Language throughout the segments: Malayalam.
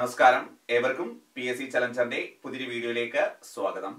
നമസ്കാരം ഏവർക്കും പി എസ് സി ചലഞ്ചറിന്റെ പുതിയൊരു വീഡിയോയിലേക്ക് സ്വാഗതം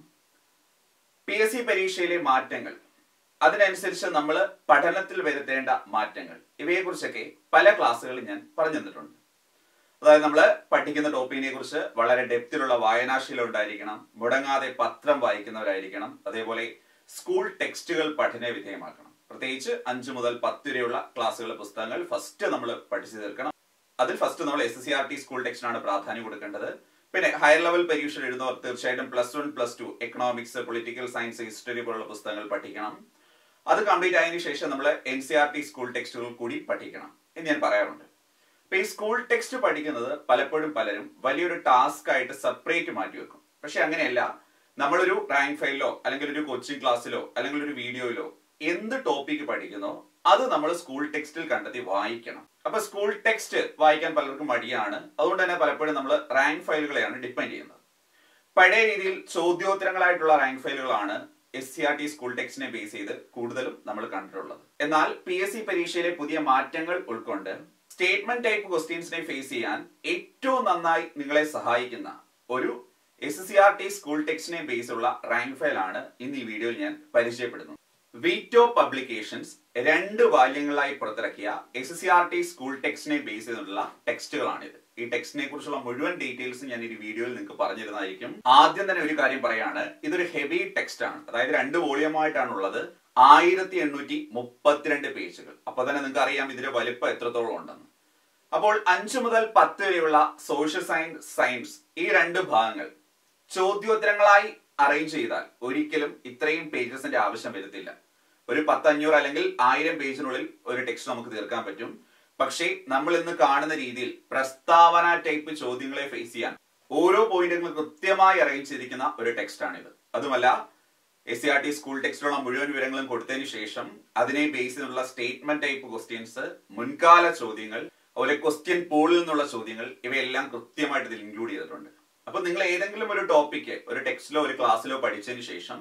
പി എസ് സി പരീക്ഷയിലെ മാറ്റങ്ങൾ അതിനനുസരിച്ച് നമ്മൾ പഠനത്തിൽ വരുത്തേണ്ട മാറ്റങ്ങൾ ഇവയെക്കുറിച്ചൊക്കെ പല ക്ലാസ്സുകളിൽ ഞാൻ പറഞ്ഞു തന്നിട്ടുണ്ട് അതായത് നമ്മൾ പഠിക്കുന്ന ടോപ്പിക്കിനെ കുറിച്ച് വളരെ ഡെപ്തിലുള്ള വായനാശീലം ഉണ്ടായിരിക്കണം മുടങ്ങാതെ പത്രം വായിക്കുന്നവരായിരിക്കണം അതേപോലെ സ്കൂൾ ടെക്സ്റ്റുകൾ പഠന വിധേയമാക്കണം പ്രത്യേകിച്ച് അഞ്ചു മുതൽ പത്ത് വരെയുള്ള ക്ലാസ്സുകളുടെ പുസ്തകങ്ങൾ ഫസ്റ്റ് നമ്മൾ പഠിച്ചു തീർക്കണം അതിൽ ഫസ്റ്റ് നമ്മൾ S C R T school ടെക്സ്റ്റിനാണ് പ്രാധാന്യം കൊടുക്കേണ്ടത് പിന്നെ ഹയർ ലെവൽ പരീക്ഷ എഴുതുന്നവർ തീർച്ചയായിട്ടും plus one plus two economics political science history പോലുള്ള പുസ്തകങ്ങൾ പഠിക്കണം അത് കംപ്ലീറ്റ് ആയതിനു ശേഷം നമ്മൾ N C R T school ടെക്സ്റ്റുകൾ കൂടി പഠിക്കണം എന്ന് ഞാൻ പറയാറുണ്ട് അപ്പൊ ഈ സ്കൂൾ ടെക്സ്റ്റ് പഠിക്കുന്നത് പലപ്പോഴും പലരും വലിയൊരു ടാസ്ക് ആയിട്ട് സെപ്പറേറ്റ് മാറ്റി വെക്കും പക്ഷെ അങ്ങനെയല്ല നമ്മളൊരു റാങ്ക് ഫയലിലോ അല്ലെങ്കിൽ ഒരു കോച്ചിങ് ക്ലാസ്സിലോ അല്ലെങ്കിൽ ഒരു വീഡിയോയിലോ എന്ത് ടോപ്പിക് പഠിക്കുന്നോ അത് നമ്മൾ സ്കൂൾ ടെക്സ്റ്റിൽ കണ്ടെത്തി വായിക്കണം അപ്പൊ സ്കൂൾ ടെക്സ്റ്റ് വായിക്കാൻ പലർക്കും മടിയാണ് അതുകൊണ്ട് തന്നെ പലപ്പോഴും നമ്മൾ റാങ്ക് ഫയലുകളെയാണ് ഡിപ്പെൻഡ് ചെയ്യുന്നത് പഴയ രീതിയിൽ ചോദ്യോത്തരങ്ങളായിട്ടുള്ള റാങ്ക് ഫയലുകളാണ് S C R T school ടെക്സ്റ്റിനെ ബേസ് ചെയ്ത് കൂടുതലും നമ്മൾ കണ്ടിട്ടുള്ളത് എന്നാൽ പി എസ് സി പരീക്ഷയിലെ പുതിയ മാറ്റങ്ങൾ ഉൾക്കൊണ്ട് സ്റ്റേറ്റ്മെന്റ് ടൈപ്പ് ക്വസ്റ്റ്യൻസിനെ ഫേസ് ചെയ്യാൻ ഏറ്റവും നന്നായി നിങ്ങളെ സഹായിക്കുന്ന ഒരു S C R T school ടെക്സ്റ്റിനെ ബേസ് ഉള്ള റാങ്ക് ഫയൽ ആണ് ഇന്ന് ഈ വീഡിയോയിൽ ഞാൻ പരിചയപ്പെടുന്നത് വീറ്റോ പബ്ലിക്കേഷൻസ് രണ്ട് വാല്യങ്ങളായി പുറത്തിറക്കിയ S C R T school ടെക്സ്റ്റിനെ ബേസ് ചെയ്തിട്ടുള്ള ടെക്സ്റ്റുകളാണിത് ഈ ടെക്സ്റ്റിനെ കുറിച്ചുള്ള മുഴുവൻ ഡീറ്റെയിൽസ് ഞാൻ ഈ വീഡിയോയിൽ നിങ്ങൾക്ക് പറഞ്ഞിരുന്നതായിരിക്കും ആദ്യം തന്നെ ഒരു കാര്യം പറയാണ് ഇതൊരു ഹെവി ടെക്സ്റ്റ് ആണ് അതായത് രണ്ട് വോളിയമായിട്ടാണ് ഉള്ളത് ആയിരത്തി എണ്ണൂറ്റി മുപ്പത്തിരണ്ട് പേജുകൾ അപ്പൊ തന്നെ നിങ്ങൾക്ക് അറിയാം ഇതിന്റെ വലിപ്പം എത്രത്തോളം ഉണ്ടെന്ന് അപ്പോൾ അഞ്ചു മുതൽ പത്ത് വരെയുള്ള സോഷ്യൽ സയൻസ് സയൻസ് ഈ രണ്ട് ഭാഗങ്ങൾ ചോദ്യോത്തരങ്ങളായി അറേഞ്ച് ചെയ്താൽ ഒരിക്കലും ഇത്രയും പേജസിന്റെ ആവശ്യം വരത്തില്ല ഒരു പത്തഞ്ഞൂറ് അല്ലെങ്കിൽ ആയിരം പേജിനുള്ളിൽ ഒരു ടെക്സ്റ്റ് നമുക്ക് തീർക്കാൻ പറ്റും പക്ഷേ നമ്മൾ ഇന്ന് കാണുന്ന രീതിയിൽ പ്രസ്താവന ടൈപ്പ് ചോദ്യങ്ങളെ ഫേസ് ചെയ്യാൻ ഓരോ പോയിന്റുകളും കൃത്യമായി അറേഞ്ച് ചെയ്തിരിക്കുന്ന ഒരു ടെക്സ്റ്റ് ആണിത് അതുമല്ല S C R T school ടെക്സ്റ്റിലുള്ള മുഴുവൻ വിവരങ്ങളും കൊടുത്തതിന് ശേഷം അതിനെ ബേസ് ചെയ്തുള്ള സ്റ്റേറ്റ്മെന്റ് ടൈപ്പ് ക്വസ്റ്റ്യൻസ് മുൻകാല ചോദ്യങ്ങൾ അതുപോലെ ക്വസ്റ്റ്യൻ പൂളിൽ നിന്നുള്ള ചോദ്യങ്ങൾ ഇവയെല്ലാം കൃത്യമായിട്ട് ഇതിൽ ഇൻക്ലൂഡ് ചെയ്തിട്ടുണ്ട് അപ്പൊ നിങ്ങൾ ഏതെങ്കിലും ഒരു ടോപ്പിക്ക് ഒരു ടെക്സ്റ്റിലോ ഒരു ക്ലാസ്സിലോ പഠിച്ചതിന് ശേഷം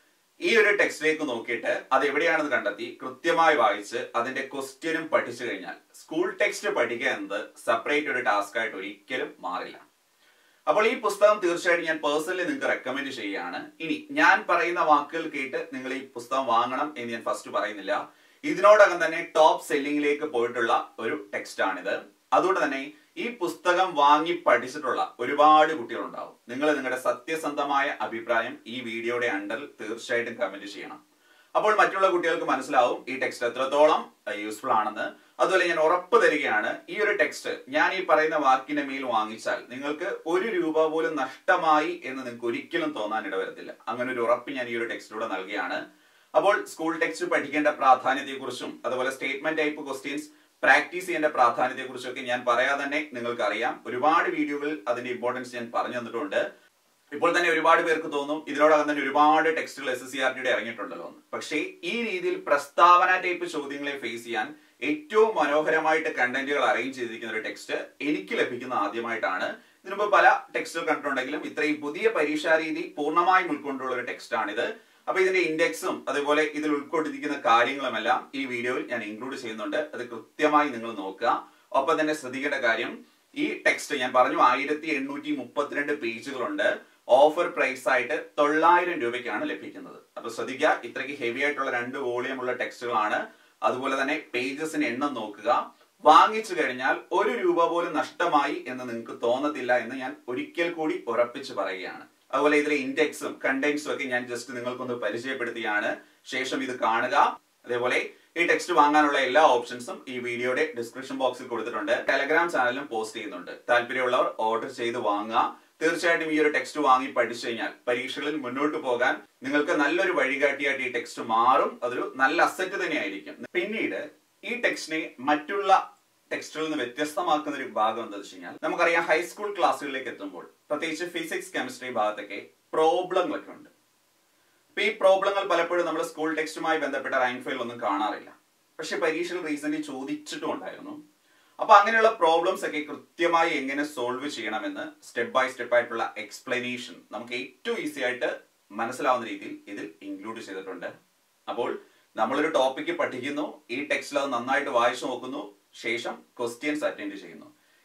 ഈ ഒരു ടെക്സ്റ്റിലേക്ക് നോക്കിയിട്ട് അത് എവിടെയാണെന്ന് കണ്ടെത്തി കൃത്യമായി വായിച്ച് അതിന്റെ ക്വസ്റ്റ്യനും പഠിച്ചു കഴിഞ്ഞാൽ സ്കൂൾ ടെക്സ്റ്റ് പഠിക്കുക എന്നത് സെപ്പറേറ്റ് ഒരു ടാസ്ക് ആയിട്ട് ഒരിക്കലും മാറില്ല അപ്പോൾ ഈ പുസ്തകം തീർച്ചയായിട്ടും ഞാൻ പേഴ്സണലി നിങ്ങൾക്ക് റെക്കമെൻഡ് ചെയ്യുകയാണ് ഇനി ഞാൻ പറയുന്ന വാക്കുകൾ കേട്ട് നിങ്ങൾ ഈ പുസ്തകം വാങ്ങണം എന്ന് ഞാൻ ഫസ്റ്റ് പറയുന്നില്ല ഇതിനോടകം തന്നെ ടോപ്പ് സെല്ലിംഗിലേക്ക് പോയിട്ടുള്ള ഒരു ടെക്സ്റ്റ് ആണിത് അതുകൊണ്ട് തന്നെ ഈ പുസ്തകം വാങ്ങി പഠിച്ചിട്ടുള്ള ഒരുപാട് കുട്ടികളുണ്ടാവും നിങ്ങൾ നിങ്ങളുടെ സത്യസന്ധമായ അഭിപ്രായം ഈ വീഡിയോയുടെ അണ്ടറിൽ തീർച്ചയായിട്ടും കമന്റ് ചെയ്യണം അപ്പോൾ മറ്റുള്ള കുട്ടികൾക്ക് മനസ്സിലാവും ഈ ടെക്സ്റ്റ് എത്രത്തോളം യൂസ്ഫുൾ ആണെന്ന് അതുപോലെ ഞാൻ ഉറപ്പ് തരികയാണ് ഈ ഒരു ടെക്സ്റ്റ് ഞാൻ ഈ പറയുന്ന വാക്കിന്റെ മേൽ വാങ്ങിച്ചാൽ നിങ്ങൾക്ക് ഒരു രൂപ പോലും നഷ്ടമായി എന്ന് നിങ്ങൾക്ക് ഒരിക്കലും തോന്നാൻ ഇടവരത്തില്ല അങ്ങനെ ഒരു ഉറപ്പ് ഞാൻ ഈ ഒരു ടെക്സ്റ്റിലൂടെ നൽകുകയാണ് അപ്പോൾ സ്കൂൾ ടെക്സ്റ്റ് പഠിക്കേണ്ട പ്രാധാന്യത്തെക്കുറിച്ചും അതുപോലെ സ്റ്റേറ്റ്മെന്റ് ടൈപ്പ് ക്വസ്റ്റ്യൻസ് പ്രാക്ടീസ് ചെയ്യേണ്ട പ്രാധാന്യത്തെക്കുറിച്ചൊക്കെ ഞാൻ പറയാതെ തന്നെ നിങ്ങൾക്ക് അറിയാം ഒരുപാട് വീഡിയോകളിൽ അതിന്റെ ഇമ്പോർട്ടൻസ് ഞാൻ പറഞ്ഞു തന്നിട്ടുണ്ട് ഇപ്പോൾ തന്നെ ഒരുപാട് പേർക്ക് തോന്നും ഇതിനോടകം തന്നെ ഒരുപാട് ടെക്സ്റ്റുകൾ എസ് എസ് സി ആർ ടിയുടെ ഇറങ്ങിയിട്ടുണ്ടല്ലോ എന്ന് പക്ഷേ ഈ രീതിയിൽ പ്രസ്താവന ടൈപ്പ് ചോദ്യങ്ങളെ ഫേസ് ചെയ്യാൻ ഏറ്റവും മനോഹരമായിട്ട് കണ്ടന്റുകൾ അറേഞ്ച് ചെയ്തിരിക്കുന്ന ഒരു ടെക്സ്റ്റ് എനിക്ക് ലഭിക്കുന്ന ആദ്യമായിട്ടാണ് ഇതിനുമ്പ് പല ടെക്സ്റ്റുകൾ കണ്ടിട്ടുണ്ടെങ്കിലും ഇത്രയും പുതിയ പരീക്ഷാ രീതി പൂർണ്ണമായും ഉൾക്കൊണ്ടുള്ള ഒരു ടെക്സ്റ്റ് ആണിത് അപ്പൊ ഇതിന്റെ ഇൻഡെക്സും അതുപോലെ ഇതിൽ ഉൾക്കൊണ്ടിരിക്കുന്ന കാര്യങ്ങളുമെല്ലാം ഈ വീഡിയോയിൽ ഞാൻ ഇൻക്ലൂഡ് ചെയ്യുന്നുണ്ട് അത് കൃത്യമായി നിങ്ങൾ നോക്കുക ഒപ്പം തന്നെ ശ്രദ്ധിക്കേണ്ട കാര്യം ഈ ടെക്സ്റ്റ് ഞാൻ പറഞ്ഞു ആയിരത്തി എണ്ണൂറ്റി മുപ്പത്തിരണ്ട് പേജുകളുണ്ട് ഓഫർ പ്രൈസ് ആയിട്ട് തൊള്ളായിരം രൂപയ്ക്കാണ് ലഭിക്കുന്നത് അപ്പൊ ശ്രദ്ധിക്കുക ഇത്രയ്ക്ക് ഹെവി ആയിട്ടുള്ള രണ്ട് വോളിയം ഉള്ള ടെക്സ്റ്റുകളാണ് അതുപോലെ തന്നെ പേജസിന് എണ്ണം നോക്കുക വാങ്ങിച്ചു കഴിഞ്ഞാൽ ഒരു രൂപ പോലും നഷ്ടമായി എന്ന് നിങ്ങൾക്ക് തോന്നത്തില്ല എന്ന് ഞാൻ ഒരിക്കൽ കൂടി ഉറപ്പിച്ചു പറയുകയാണ് അതുപോലെ ഇതിലെ ഇൻഡെക്സും കണ്ടന്റ്സും ഒക്കെ ഞാൻ ജസ്റ്റ് നിങ്ങൾക്കൊന്ന് പരിചയപ്പെടുത്തിയാണ് ശേഷം ഇത് കാണുക അതേപോലെ ഈ ടെക്സ്റ്റ് വാങ്ങാനുള്ള എല്ലാ ഓപ്ഷൻസും ഈ വീഡിയോയുടെ ഡിസ്ക്രിപ്ഷൻ ബോക്സിൽ കൊടുത്തിട്ടുണ്ട് ടെലഗ്രാം ചാനലിലും പോസ്റ്റ് ചെയ്യുന്നുണ്ട് താല്പര്യമുള്ളവർ ഓർഡർ ചെയ്ത് വാങ്ങുക തീർച്ചയായിട്ടും ഈ ഒരു ടെക്സ്റ്റ് വാങ്ങി പഠിച്ചു കഴിഞ്ഞാൽ പരീക്ഷകളിൽ മുന്നോട്ട് പോകാൻ നിങ്ങൾക്ക് നല്ലൊരു വഴികാട്ടിയായിട്ട് ഈ ടെക്സ്റ്റ് മാറും അതൊരു നല്ല അസറ്റ് തന്നെയായിരിക്കും പിന്നീട് ഈ ടെക്സ്റ്റിനെ മറ്റുള്ള ടെക്സ്റ്റുകളിൽ നിന്ന് വ്യത്യസ്തമാക്കുന്ന ഒരു ഭാഗം എന്താ വെച്ച് കഴിഞ്ഞാൽ നമുക്കറിയാം ഹൈസ്കൂൾ ക്ലാസ്സുകളിലേക്ക് എത്തുമ്പോൾ പ്രത്യേകിച്ച് ഫിസിക്സ് കെമിസ്ട്രി ഭാഗത്തൊക്കെ പ്രോബ്ലങ്ങളൊക്കെ ഉണ്ട് അപ്പൊ ഈ പ്രോബ്ലങ്ങൾ പലപ്പോഴും നമ്മൾ സ്കൂൾ ടെക്സ്റ്റുമായി ബന്ധപ്പെട്ട റാങ്ക് ഫയൽ ഒന്നും കാണാറില്ല പക്ഷെ പരീക്ഷയിൽ റീസെന്റ് ചോദിച്ചിട്ടും ഉണ്ടായിരുന്നു അപ്പൊ അങ്ങനെയുള്ള പ്രോബ്ലംസ് ഒക്കെ കൃത്യമായി എങ്ങനെ സോൾവ് ചെയ്യണമെന്ന് സ്റ്റെപ്പ് ബൈ സ്റ്റെപ്പ് ആയിട്ടുള്ള എക്സ്പ്ലനേഷൻ നമുക്ക് ഏറ്റവും ഈസി ആയിട്ട് മനസ്സിലാവുന്ന രീതിയിൽ ഇതിൽ ഇൻക്ലൂഡ് ചെയ്തിട്ടുണ്ട് അപ്പോൾ നമ്മളൊരു ടോപ്പിക്ക് പഠിക്കുന്നു ഈ ടെക്സ്റ്റിൽ അത് നന്നായിട്ട് വായിച്ചു നോക്കുന്നു ശേഷം ക്വസ്റ്റ്യൻസ് അറ്റൻഡ് ചെയ്യുന്നു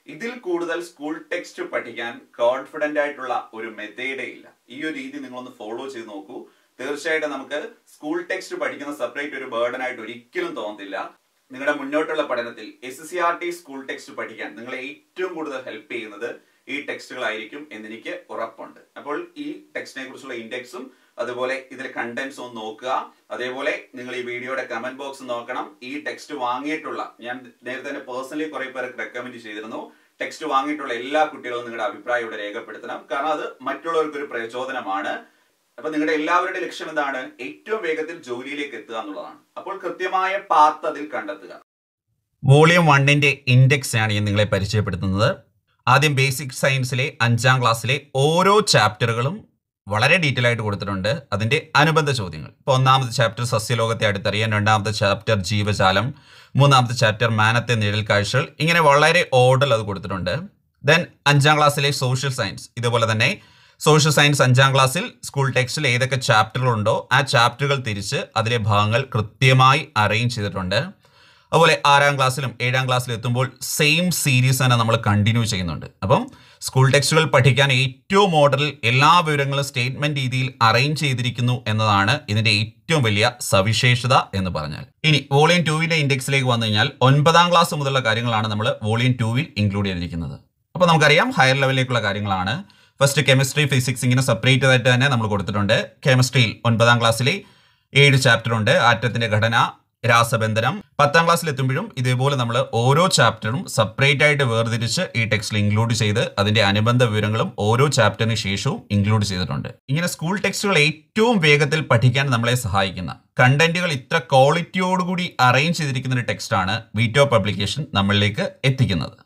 ഇതിൽ കൂടുതൽ സ്കൂൾ ടെക്സ്റ്റ് പഠിക്കാൻ കോൺഫിഡന്റ് ആയിട്ടുള്ള ഒരു മെത്തേഡേ ഇല്ല ഈ ഒരു രീതി നിങ്ങളൊന്ന് ഫോളോ ചെയ്ത് നോക്കൂ തീർച്ചയായിട്ടും നമുക്ക് സ്കൂൾ ടെക്സ്റ്റ് പഠിക്കുന്ന സെപ്പറേറ്റ് ഒരു ബേർഡൻ ആയിട്ട് ഒരിക്കലും തോന്നത്തില്ല നിങ്ങളുടെ മുന്നോട്ടുള്ള പഠനത്തിൽ S C R T school text പഠിക്കാൻ നിങ്ങളെ ഏറ്റവും കൂടുതൽ ഹെൽപ്പ് ചെയ്യുന്നത് ഈ ടെക്സ്റ്റുകളായിരിക്കും എന്നെനിക്ക് ഉറപ്പുണ്ട് അപ്പോൾ ഈ ടെക്സ്റ്റിനെ കുറിച്ചുള്ള ഇൻഡെക്സും അതുപോലെ ഇതിലെ കണ്ടന്റ്സ് ഒന്ന് നോക്കുക അതേപോലെ നിങ്ങൾ ഈ വീഡിയോയുടെ കമന്റ് ബോക്സ് നോക്കണം ഈ ടെക്സ്റ്റ് വാങ്ങിയിട്ടുള്ള ഞാൻ നേരത്തെ തന്നെ പേഴ്സണലി കുറെ പേർക്ക് റെക്കമെൻഡ് ചെയ്തിരുന്നു ടെക്സ്റ്റ് വാങ്ങിയിട്ടുള്ള എല്ലാ കുട്ടികളും നിങ്ങളുടെ അഭിപ്രായം ഇവിടെ രേഖപ്പെടുത്തണം കാരണം അത് മറ്റുള്ളവർക്ക് ഒരു പ്രചോദനമാണ് അപ്പൊ നിങ്ങളുടെ എല്ലാവരുടെ ലക്ഷ്യം എന്താണ് ഏറ്റവും വേഗത്തിൽ ജോലിയിലേക്ക് എത്തുക എന്നുള്ളതാണ് അപ്പോൾ കൃത്യമായ പാത്ത് അതിൽ കണ്ടെത്തുക വോളിയം വണ്ണിന്റെ ഇൻഡെക്സ് ആണ് ഞാൻ നിങ്ങളെ പരിചയപ്പെടുത്തുന്നത് ആദ്യം ബേസിക് സയൻസിലെ അഞ്ചാം ക്ലാസ്സിലെ ഓരോ ചാപ്റ്ററുകളും വളരെ ഡീറ്റെയിൽ ആയിട്ട് കൊടുത്തിട്ടുണ്ട് അതിന്റെ അനുബന്ധ ചോദ്യങ്ങൾ ഇപ്പോൾ ഒന്നാമത്തെ ചാപ്റ്റർ സസ്യലോകത്തെ അടുത്തറിയാൻ രണ്ടാമത്തെ ചാപ്റ്റർ ജീവജാലം മൂന്നാമത്തെ ചാപ്റ്റർ മാനത്തെ നിഴൽ കാഴ്ചകൾ ഇങ്ങനെ വളരെ ഓർഡർ അത് കൊടുത്തിട്ടുണ്ട് ദെൻ അഞ്ചാം ക്ലാസ്സിലെ സോഷ്യൽ സയൻസ് ഇതുപോലെ തന്നെ സോഷ്യൽ സയൻസ് അഞ്ചാം ക്ലാസ്സിൽ സ്കൂൾ ടെക്സ്റ്റിൽ ഏതൊക്കെ ചാപ്റ്ററുകളുണ്ടോ ആ ചാപ്റ്ററുകൾ തിരിച്ച് അതിലെ ഭാഗങ്ങൾ കൃത്യമായി അറേഞ്ച് ചെയ്തിട്ടുണ്ട് അതുപോലെ ആറാം ക്ലാസ്സിലും ഏഴാം ക്ലാസ്സിലും എത്തുമ്പോൾ സെയിം സീരീസ് തന്നെ നമ്മൾ കണ്ടിന്യൂ ചെയ്യുന്നുണ്ട് അപ്പം സ്കൂൾ ടെക്സ്റ്റുകൾ പഠിക്കാൻ ഏറ്റവും മോഡലിൽ എല്ലാ വിവരങ്ങളും സ്റ്റേറ്റ്മെന്റ് രീതിയിൽ അറേഞ്ച് ചെയ്തിരിക്കുന്നു എന്നതാണ് ഇതിന്റെ ഏറ്റവും വലിയ സവിശേഷത എന്ന് പറഞ്ഞാൽ ഇനി വോളിയം ടൂവിന്റെ ഇൻഡെക്സിലേക്ക് വന്നു കഴിഞ്ഞാൽ ഒൻപതാം ക്ലാസ് മുതലുള്ള കാര്യങ്ങളാണ് നമ്മൾ വോളിയം ടൂവിൽ ഇൻക്ലൂഡ് ചെയ്തിരിക്കുന്നത് അപ്പോൾ നമുക്കറിയാം ഹയർ ലെവലിലേക്കുള്ള കാര്യങ്ങളാണ് ഫസ്റ്റ് കെമിസ്ട്രി ഫിസിക്സ് ഇങ്ങനെ സെപ്പറേറ്റ് ആയിട്ട് തന്നെ നമ്മൾ കൊടുത്തിട്ടുണ്ട് കെമിസ്ട്രിയിൽ ഒൻപതാം ക്ലാസ്സിലെ ഏഴ് ചാപ്റ്റർ ഉണ്ട് ആറ്റത്തിന്റെ ഘടന രാസബന്ധനം പത്താം ക്ലാസ്സിൽ എത്തുമ്പോഴും ഇതേപോലെ നമ്മൾ ഓരോ ചാപ്റ്ററും സെപ്പറേറ്റ് ആയിട്ട് വേർതിരിച്ച് ഈ ടെക്സ്റ്റിൽ ഇൻക്ലൂഡ് ചെയ്ത് അതിന്റെ അനുബന്ധ വിവരങ്ങളും ഓരോ ചാപ്റ്ററിന് ശേഷവും ഇൻക്ലൂഡ് ചെയ്തിട്ടുണ്ട് ഇങ്ങനെ സ്കൂൾ ടെക്സ്റ്റുകൾ ഏറ്റവും വേഗത്തിൽ പഠിക്കാൻ നമ്മളെ സഹായിക്കുന്ന കണ്ടന്റുകൾ ഇത്ര ക്വാളിറ്റിയോടുകൂടി അറേഞ്ച് ചെയ്തിരിക്കുന്ന ഒരു ടെക്സ്റ്റാണ് വീറ്റോ പബ്ലിക്കേഷൻ നമ്മളിലേക്ക് എത്തിക്കുന്നത്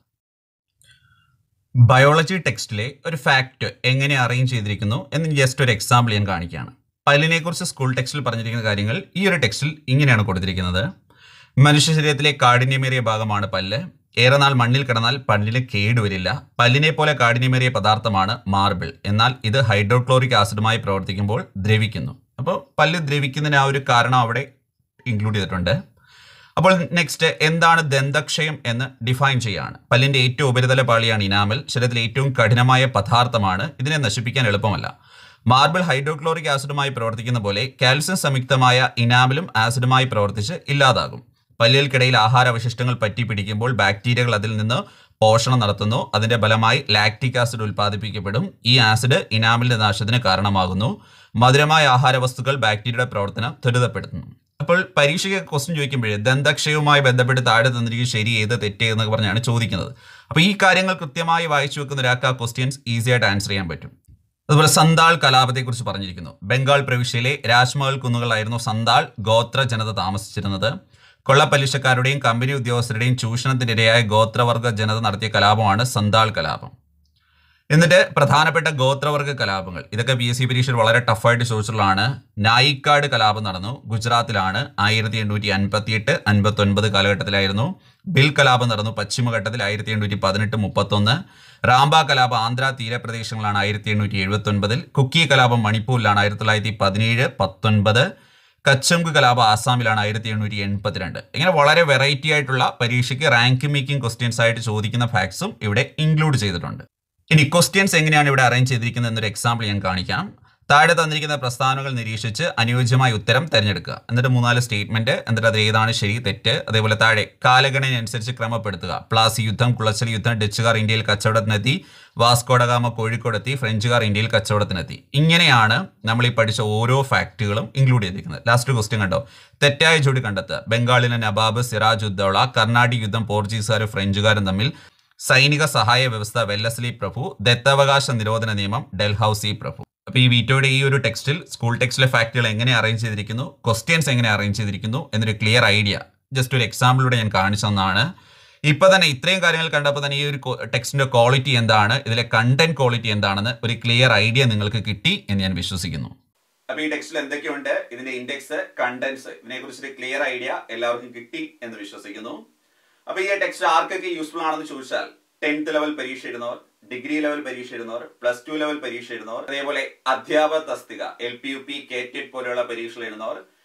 ബയോളജി ടെക്സ്റ്റിലെ ഒരു ഫാക്റ്റ് എങ്ങനെ അറേഞ്ച് ചെയ്തിരിക്കുന്നു എന്ന് ജസ്റ്റ് ഒരു എക്സാമ്പിൾ ഞാൻ കാണിക്കുകയാണ് പല്ലിനെ കുറിച്ച് സ്കൂൾ ടെക്സ്റ്റിൽ പറഞ്ഞിരിക്കുന്ന കാര്യങ്ങൾ ഈ ഒരു ടെക്സ്റ്റിൽ ഇങ്ങനെയാണ് കൊടുത്തിരിക്കുന്നത് മനുഷ്യ ശരീരത്തിലെ കാഠിന്യമേറിയ ഭാഗമാണ് പല്ല് ഏറെ നാൾ മണ്ണിൽ കിടന്നാൽ പല്ലിന് കേടുവരില്ല പല്ലിനെ പോലെ കാഠിന്യമേറിയ പദാർത്ഥമാണ് മാർബിൾ എന്നാൽ ഇത് ഹൈഡ്രോക്ലോറിക് ആസിഡുമായി പ്രവർത്തിക്കുമ്പോൾ ദ്രവിക്കുന്നു അപ്പോൾ പല്ല് ദ്രവിക്കുന്നതിന് ആ ഒരു കാരണം അവിടെ ഇൻക്ലൂഡ് ചെയ്തിട്ടുണ്ട് അപ്പോൾ നെക്സ്റ്റ് എന്താണ് ദന്തക്ഷയം എന്ന് ഡിഫൈൻ ചെയ്യാണ് പല്ലിന്റെ ഏറ്റവും ഉപരിതല പാളിയാണ് ഇനാമൽ ശരീരത്തിലെ ഏറ്റവും കഠിനമായ പദാർത്ഥമാണ് ഇതിനെ നശിപ്പിക്കാൻ എളുപ്പമല്ല മാർബിൾ ഹൈഡ്രോക്ലോറിക് ആസിഡുമായി പ്രവർത്തിക്കുന്ന പോലെ കാൽസ്യം സംയുക്തമായ ഇനാമലും ആസിഡുമായി പ്രവർത്തിച്ച് ഇല്ലാതാകും പല്ലുകൾക്കിടയിൽ ആഹാരാവശിഷ്ടങ്ങൾ പറ്റി പിടിക്കുമ്പോൾ ബാക്ടീരിയകൾ അതിൽ നിന്ന് പോഷണം നടത്തുന്നു അതിന്റെ ഫലമായി ലാക്റ്റിക് ആസിഡ് ഉൽപ്പാദിപ്പിക്കപ്പെടും ഈ ആസിഡ് ഇനാമലിന്റെ നാശത്തിന് കാരണമാകുന്നു മധുരമായ ആഹാര വസ്തുക്കൾ ബാക്ടീരിയയുടെ പ്രവർത്തനം ത്വരിതപ്പെടുത്തുന്നു അപ്പോൾ പരീക്ഷയ്ക്ക് ക്വസ്റ്റ്യൻ ചോദിക്കുമ്പോഴേ ദന്തക്ഷയവുമായി ബന്ധപ്പെട്ട് താഴെ തന്നിരിക്കും ശരി ഏത് തെറ്റ് എന്നൊക്കെ പറഞ്ഞാണ് ചോദിക്കുന്നത് അപ്പോൾ ഈ കാര്യങ്ങൾ കൃത്യമായി വായിച്ചു വെക്കുന്ന ഒരാൾക്ക് ആ ക്വസ്റ്റ്യൻസ് ഈസി ആയിട്ട് ആൻസർ ചെയ്യാൻ പറ്റും അതുപോലെ സന്താൾ കലാപത്തെക്കുറിച്ച് പറഞ്ഞിരിക്കുന്നു ബംഗാൾ പ്രവിശ്യയിലെ രാജ്മഹൽ കുന്നുകളായിരുന്നു സന്താൾ ഗോത്ര ജനത താമസിച്ചിരുന്നത് കൊള്ളപ്പലിശക്കാരുടെയും കമ്പനി ഉദ്യോഗസ്ഥരുടെയും ചൂഷണത്തിനിരയായ ഗോത്രവർഗ ജനത നടത്തിയ കലാപമാണ് സന്താൾ കലാപം എന്നിട്ട് പ്രധാനപ്പെട്ട ഗോത്രവർഗ കലാപങ്ങൾ ഇതൊക്കെ പി എസ് സി പരീക്ഷയിൽ വളരെ ടഫായിട്ട് ചോദിച്ചിട്ടുള്ളതാണ് നായിക്കാട് കലാപം നടന്നു ഗുജറാത്തിലാണ് ആയിരത്തി എണ്ണൂറ്റി അൻപത്തി എട്ട് അൻപത്തി ഒൻപത് കാലഘട്ടത്തിലായിരുന്നു ബിൽ കലാപം നടന്നു പശ്ചിമഘട്ടത്തിൽ ആയിരത്തി എണ്ണൂറ്റി പതിനെട്ട് മുപ്പത്തൊന്ന് റാംബ കലാപം ആന്ധ്ര തീരപ്രദേശങ്ങളാണ് ആയിരത്തി എണ്ണൂറ്റി എഴുപത്തി ഒൻപതിൽ കുക്കി കലാപം മണിപ്പൂരിലാണ് ആയിരത്തി തൊള്ളായിരത്തി പതിനേഴ് പത്തൊൻപത് കച്ചംഗ് കലാപം ആസാമിലാണ് ആയിരത്തി എണ്ണൂറ്റി എൺപത്തിരണ്ട് ഇങ്ങനെ വളരെ വെറൈറ്റി ആയിട്ടുള്ള പരീക്ഷയ്ക്ക് റാങ്ക് മേക്കിംഗ് ക്വസ്റ്റ്യൻസ് ആയിട്ട് ചോദിക്കുന്ന ഫാക്ട്സും ഇവിടെ ഇൻക്ലൂഡ് ചെയ്തിട്ടുണ്ട് ഇനി ക്വസ്റ്റ്യൻസ് എങ്ങനെയാണ് ഇവിടെ അറേഞ്ച് ചെയ്തിരിക്കുന്നത് എന്നൊരു എക്സാമ്പിൾ ഞാൻ കാണിക്കാം താഴെ തന്നിരിക്കുന്ന പ്രസ്താവനകൾ നിരീക്ഷിച്ച് അനുയോജ്യമായ ഉത്തരം തിരഞ്ഞെടുക്കുക എന്നിട്ട് മൂന്നാല് സ്റ്റേറ്റ്മെന്റ് എന്നിട്ട് അത് ഏതാണ് ശരി തെറ്റ് അതേപോലെ താഴെ കാലഗണന അനുസരിച്ച് ക്രമപ്പെടുത്തുക പ്ലാസി യുദ്ധം കുളച്ചൽ യുദ്ധം ഡച്ചുകാർ ഇന്ത്യയിൽ കച്ചവടത്തിനെത്തി വാസ്കോഡഗാമ കോഴിക്കോടെത്തി ഫ്രഞ്ചുകാർ ഇന്ത്യയിൽ കച്ചവടത്തിനെത്തി ഇങ്ങനെയാണ് നമ്മൾ ഈ പഠിച്ച ഓരോ ഫാക്റ്റുകളും ഇൻക്ലൂഡ് ചെയ്തിരിക്കുന്നത് ലാസ്റ്റ് ക്വസ്റ്റ്യൻ കണ്ടോ തെറ്റായ ജോഡി കണ്ടെത്തുക ബംഗാളിലെ നവാബ് സിറാജ് ഉദ്ദൗള കർണാടിക് യുദ്ധം പോർച്ചുഗീസുകാരും ഫ്രഞ്ചുകാരും തമ്മിൽ സൈനിക സഹായ വ്യവസ്ഥ വെല്ലസ്ലി പ്രഭു ദത്തവകാശ നിരോധന നിയമം ഡൽഹൌസി പ്രഭു അപ്പൊ ഈ വീഡിയോയുടെ ഈ ഒരു ടെക്സ്റ്റിൽ സ്കൂൾ ടെക്സ്റ്റിലെ ഫാക്ടുകൾ എങ്ങനെ അറേഞ്ച് ചെയ്തിരിക്കുന്നു ക്വസ്റ്റ്യൻസ് എങ്ങനെ അറേഞ്ച് ചെയ്തിരിക്കുന്നു എന്നൊരു ക്ലിയർ ഐഡിയ ജസ്റ്റ് ഒരു എക്സാമ്പിളിലൂടെ ഞാൻ കാണിച്ചു തന്നതാണ് ഇപ്പൊ തന്നെ ഇത്രയും കാര്യങ്ങൾ കണ്ടപ്പോൾ തന്നെ ഈ ഒരു ടെക്സ്റ്റിന്റെ ക്വാളിറ്റി എന്താണ് ഇതിലെ കണ്ടന്റ് ക്വാളിറ്റി എന്താണെന്ന് ഒരു ക്ലിയർ ഐഡിയ നിങ്ങൾക്ക് കിട്ടി എന്ന് ഞാൻ വിശ്വസിക്കുന്നു അപ്പൊ ഈ ടെക്സ്റ്റിൽ എന്തൊക്കെയുണ്ട് ഇതിന്റെ ഇൻഡെക്സ് കണ്ടന്റ്സ് ഇതിനെ കുറിച്ചൊരു ക്ലിയർ ഐഡിയ എല്ലാവർക്കും കിട്ടി എന്ന് വിശ്വസിക്കുന്നു അപ്പൊ ഈ ടെക്സ്റ്റ് ആർക്കൊക്കെ യൂസ്ഫുൾ ആണെന്ന് ചോദിച്ചാൽ ടെൻത്ത് ലെവൽ പരീക്ഷ എഴുതുന്നവർ ഡിഗ്രി ലെവൽ പരീക്ഷ എഴുതുന്നവർ പ്ലസ് ടു ലെവൽ പരീക്ഷ എഴുതുന്നവർ അതേപോലെ അധ്യാപക തസ്തിക എൽ പി യു പി കേറ്റഡ് പോലെയുള്ള പരീക്ഷകൾ എഴുതുന്നവർ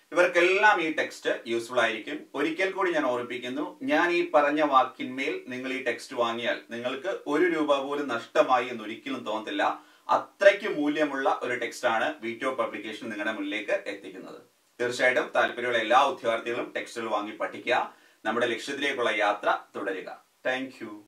ഇവർക്കെല്ലാം ഈ ടെക്സ്റ്റ് യൂസ്ഫുൾ ആയിരിക്കും ഒരിക്കൽ കൂടി ഞാൻ ഓർമ്മിപ്പിക്കുന്നു ഞാൻ ഈ പറഞ്ഞ വാക്കിന്മേൽ നിങ്ങൾ ഈ ടെക്സ്റ്റ് വാങ്ങിയാൽ നിങ്ങൾക്ക് ഒരു രൂപ പോലും നഷ്ടമായി എന്ന് ഒരിക്കലും തോന്നത്തില്ല അത്രയ്ക്ക് മൂല്യമുള്ള ഒരു ടെക്സ്റ്റ് ആണ് വീഡിയോ പബ്ലിക്കേഷൻ നിങ്ങളുടെ മുന്നിലേക്ക് എത്തിക്കുന്നത് തീർച്ചയായിട്ടും താല്പര്യമുള്ള എല്ലാ ഉദ്യോഗാർത്ഥികളും ടെക്സ്റ്റുകൾ വാങ്ങി പഠിക്കുക നമ്മുടെ ലക്ഷ്യത്തിലേക്കുള്ള യാത്ര തുടരുക താങ്ക്